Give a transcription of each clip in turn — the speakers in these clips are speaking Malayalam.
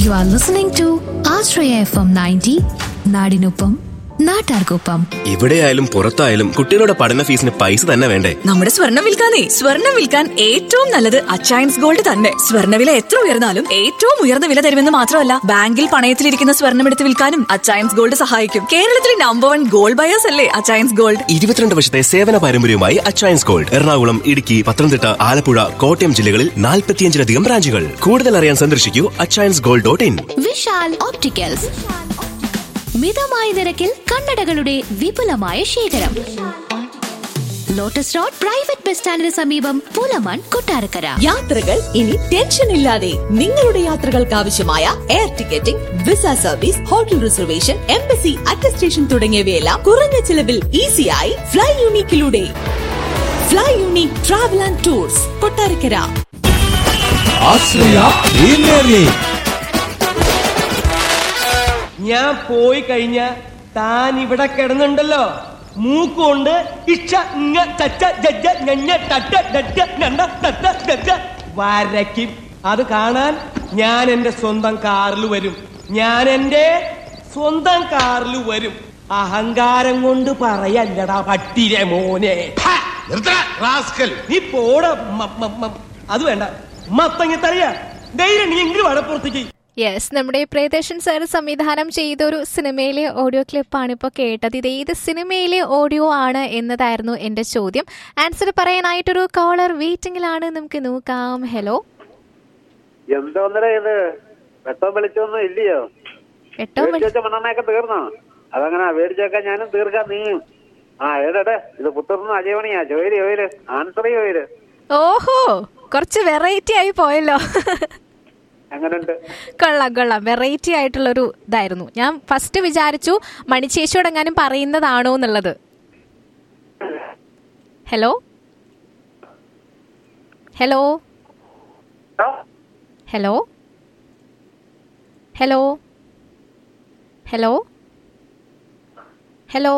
U are listening to Ashraya F M ninety നാടിനൊപ്പം നാട്ടാർക്കൊപ്പം എവിടെയായാലും പുറത്തായാലും കുട്ടികളുടെ പഠന ഫീസിന് പൈസ തന്നെ വേണ്ടേ നമ്മുടെ സ്വർണം വിൽക്കാനേ സ്വർണം വിൽക്കാൻ ഏറ്റവും നല്ലത് അച്ചയൻസ് ഗോൾഡ് തന്നെ സ്വർണ്ണവില എത്ര ഉയർന്നാലും ഏറ്റവും ഉയർന്ന വില തരുമെന്ന് മാത്രമല്ല ബാങ്കിൽ പണയത്തിലിരിക്കുന്ന സ്വർണം എടുത്ത് വിൽക്കാനും അച്ചയൻസ് ഗോൾഡ് സഹായിക്കും കേരളത്തിലെ നമ്പർ വൺ ഗോൾഡ് ബയേഴ്സ് അല്ലേ അച്ചയൻസ് ഗോൾഡ് ഇരുപത്തിരണ്ട് വർഷത്തെ സേവന പാരമ്പര്യവുമായി അച്ചയൻസ് ഗോൾഡ് എറണാകുളം ഇടുക്കി പത്തനംതിട്ട ആലപ്പുഴ കോട്ടയം ജില്ലകളിൽ നാൽപ്പത്തിയഞ്ചിലധികം ബ്രാഞ്ചുകൾ കൂടുതൽ അറിയാൻ സന്ദർശിക്കൂ അച്ചയൻസ് ഗോൾഡ് ഡോട്ട് ഇൻ വിശാൽ ഓപ്റ്റിക്കൽസ് മിതമായ നിരക്കിൽ കണ്ണടകളുടെ വിപുലമായ ശേഖരം ലോട്ടസ് റോഡ് പ്രൈവറ്റ് ബസ് സ്റ്റാൻഡിന് സമീപം പൂലമാൻ കൊട്ടാരക്കര യാത്രകൾ ഇനി ടെൻഷൻ ഇല്ലാതെ നിങ്ങളുടെ യാത്രകൾക്ക് ആവശ്യമായ air ticketing visa service hotel reservation embassy attestation തുടങ്ങിയവയെല്ലാം കുറഞ്ഞ ചിലവിൽ ഈസിയായി ഫ്ലൈ യൂണിക്കിലൂടെ Fly Unique Travel and Tours Kottarakkara Ashraya premier league ഞാൻ പോയി കഴിഞ്ഞ താൻ ഇവിടെ കിടന്നുണ്ടല്ലോ മൂക്കുകൊണ്ട് ഇച്ച ഇങ്ങ ചച്ച ജജ്ജ ഞഞ്ഞ ടട്ട ഡട്ട ഞണ്ട ടട്ട ഡട്ട വരയ്ക്കും അത് കാണാൻ ഞാൻ എന്റെ സ്വന്തം കാറിൽ വരും ഞാൻ എന്റെ സ്വന്തം കാറിൽ വരും അഹങ്കാരം കൊണ്ട് പറയല്ലടാ പട്ടിരെ മോനെ നീ പോട അത് വേണ്ട മത്തങ്ങത്തറിയ ധൈര്യം നീ എങ്കിലും വടപ്പുറത്തേക്ക് യെസ് നമ്മുടെ പ്രിയദർശൻ സാർ സംവിധാനം ചെയ്ത ഒരു സിനിമയിലെ ഓഡിയോ ക്ലിപ്പാണ് ഇപ്പോൾ കേട്ടത് ഇത് ഏത് സിനിമയിലെ ഓഡിയോ ആണ് എന്നതായിരുന്നു എൻ്റെ ചോദ്യം ആൻസർ പറയാനായിട്ടൊരു കോളർ വെയിറ്റിംഗിലാണ് നമുക്ക് നോക്കാം ഹലോ എന്തോന്നര ഇത് വെട്ടം വെളിച്ചൊന്നും ഇല്ലയോ എട്ടോ മേടിച്ചു വെച്ച മണ്ണെണ്ണയൊക്കെ തീർന്നോ അതങ്ങനെ മേടിച്ചൊക്കെ ഞാനും തീർക്കാൻ നീയും ആ ഏടേ ഇത് പുത്തൂർന്ന് അജയമണിയാ ജോയില് ജോയില് ആൻസർ ജോയില് ഓഹോ കുറച്ച് വെറൈറ്റി ആയി പോയല്ലോ അങ്ങനുണ്ട് കൊള്ളാം കൊള്ളാം വെറൈറ്റി ആയിട്ടുള്ളൊരു ഇതായിരുന്നു ഞാൻ ഫസ്റ്റ് വിചാരിച്ചു മണിച്ചേച്ചിയോട് എങ്ങാനും പറയുന്നതാണോ എന്നുള്ളത് hello hello hello hello hello hello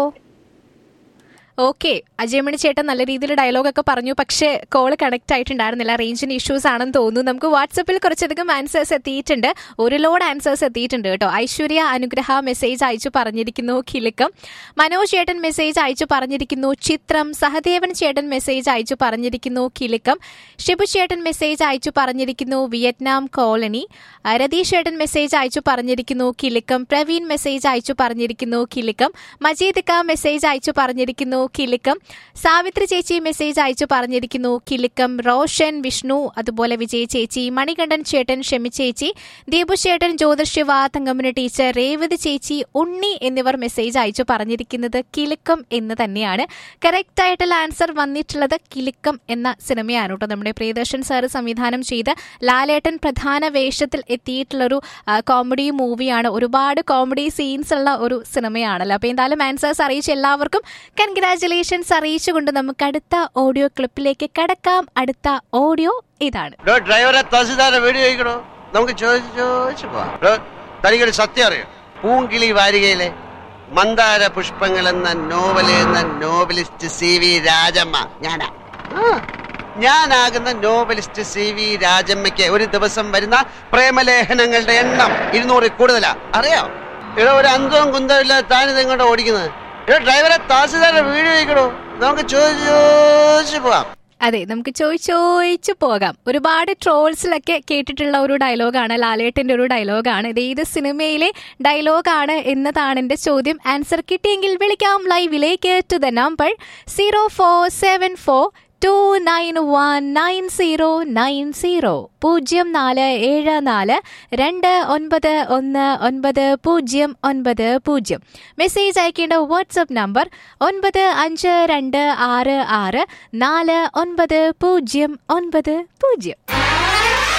okay Ajayamani ചേട്ടൻ നല്ല രീതിയിൽ ഡയലോഗൊക്കെ പറഞ്ഞു പക്ഷേ കോള് കണക്ട് ആയിട്ടുണ്ടായിരുന്നില്ല റേഞ്ചിന് ഇഷ്യൂസ് ആണെന്ന് തോന്നുന്നു നമുക്ക് വാട്സപ്പിൽ കുറച്ചധികം ആൻസേഴ്സ് എത്തിയിട്ടുണ്ട് ഒരു ലോഡ് ആൻസേഴ്സ് എത്തിയിട്ടുണ്ട് കേട്ടോ ഐശ്വര്യ അനുഗ്രഹ മെസ്സേജ് അയച്ചു പറഞ്ഞിരിക്കുന്നു കിലുക്കം മനോജ് ചേട്ടൻ മെസ്സേജ് അയച്ചു പറഞ്ഞിരിക്കുന്നു ചിത്രം സഹദേവൻ ചേട്ടൻ മെസ്സേജ് അയച്ചു പറഞ്ഞിരിക്കുന്നു കിലുക്കം ഷിബു ചേട്ടൻ മെസ്സേജ് അയച്ചു പറഞ്ഞിരിക്കുന്നു വിയറ്റ്നാം കോളനി രതീഷ് ചേട്ടൻ മെസ്സേജ് അയച്ചു പറഞ്ഞിരിക്കുന്നു കിലുക്കം പ്രവീൺ മെസ്സേജ് അയച്ചു പറഞ്ഞിരിക്കുന്നു കിലുക്കം മജീദ് ക മെസ്സേജ് അയച്ചു പറഞ്ഞിരിക്കുന്നു കിലുക്കം സാവിത്രി ചേച്ചി മെസ്സേജ് അയച്ചു പറഞ്ഞിരിക്കുന്നു കിലുക്കം റോഷൻ വിഷ്ണു അതുപോലെ വിജയ് ചേച്ചി മണികണ്ഠൻ ചേട്ടൻ ഷെമി ചേച്ചി ദീപു ചേട്ടൻ ജ്യോതിർശിവ തങ്കമ്മന ടീച്ചർ രേവതി ചേച്ചി ഉണ്ണി എന്നിവർ മെസ്സേജ് അയച്ചു പറഞ്ഞിരിക്കുന്നത് കിലുക്കം എന്ന് തന്നെയാണ് കറക്റ്റ് ആയിട്ടുള്ള ആൻസർ വന്നിട്ടുള്ളത് കിലുക്കം എന്ന സിനിമയാണ് കേട്ടോ നമ്മുടെ പ്രിയദർശൻ സാറ് സംവിധാനം ചെയ്ത് ലാലേട്ടൻ പ്രധാന വേഷത്തിൽ എത്തിയിട്ടുള്ളൊരു കോമഡി മൂവിയാണ് ഒരുപാട് കോമഡി സീൻസ് ഉള്ള ഒരു സിനിമയാണല്ലോ അപ്പോൾ എന്തായാലും ആൻസേഴ്സ് അറിയിച്ച എല്ലാവർക്കും കൺഗ്രാറ്റുലേഷൻസ് അറിയിച്ചുകൊണ്ട് നമുക്ക് അടുത്ത ഓഡിയോ ക്ലിപ്പിലേക്ക് കടക്കാം അടുത്ത ഓഡിയോ ഇതാണ് ഡ്രൈവറെ തഹസിൽദാരെ വീഡിയോ ചോദിക്കണോ നമുക്ക് ചോദിച്ചു ചോദിച്ചു പോവാം ഡോ, തനിക്കൊരു സത്യം അറിയോ പൂങ്കിളി വാരികയിലെ മന്ദാര പുഷ്പങ്ങൾ എന്ന നോവൽ എന്ന നോവലിസ്റ്റ് സി വി രാജമ്മ ഞാനാ ആ, ഞാനാകുന്ന നോവലിസ്റ്റ് സി വി രാജമ്മയ്ക്ക് ഒരു ദിവസം വരുന്ന പ്രേമലേഖനങ്ങളുടെ എണ്ണം ഇരുന്നൂറിൽ കൂടുതലാ അറിയോ ഇവിടെ ഒരു അന്തവും കുന്തവും ഇല്ലാതെ താനിത് ഇങ്ങോട്ട് ഓടിക്കുന്നത് ഇവിടെ ഡ്രൈവറെ തഹസിൽദാരെ വീഡിയോ ചോദിക്കണോ നമുക്ക് ചോദിച്ചു ചോദിച്ചു പോവാം അതെ നമുക്ക് ചോദിച്ചു ചോദിച്ചു പോകാം ഒരുപാട് ട്രോൾസിലൊക്കെ കേട്ടിട്ടുള്ള ഒരു ഡയലോഗാണ് ലാലേട്ടന്റെ ഒരു ഡയലോഗാണ് ഇത് ഏത് സിനിമയിലെ ഡയലോഗാണ് എന്നതാണ് എന്റെ ചോദ്യം ആൻസർ കിട്ടിയെങ്കിൽ വിളിക്കാം ലൈവിലേക്ക് to the number zero four seven four two nine one nine zero nine zero പൂജ്യം നാല് ഏഴ് നാല് രണ്ട് ഒൻപത് ഒന്ന് ഒൻപത് പൂജ്യം ഒൻപത് പൂജ്യം മെസ്സേജ് അയക്കേണ്ട വാട്സപ്പ് നമ്പർ ഒൻപത് അഞ്ച് രണ്ട് ആറ് ആറ് നാല് ഒൻപത് പൂജ്യം ഒൻപത് പൂജ്യം